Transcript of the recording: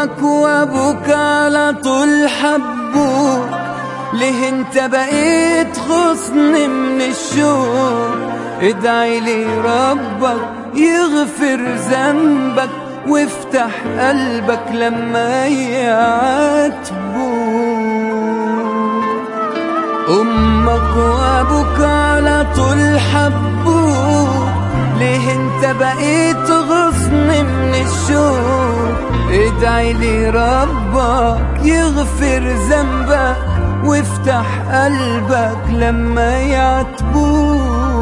أمك وأبوك على طول حبوك ليه انت بقيت غصن من الشوق ادعي لي ربك يغفر ذنبك وافتح قلبك لما يعاتبوك امك وابوك على طول حبوك ليه انت بقيت غصن من الشوق ادعي لي ربك يغفر ذنبك وافتح قلبك لما يعتبوك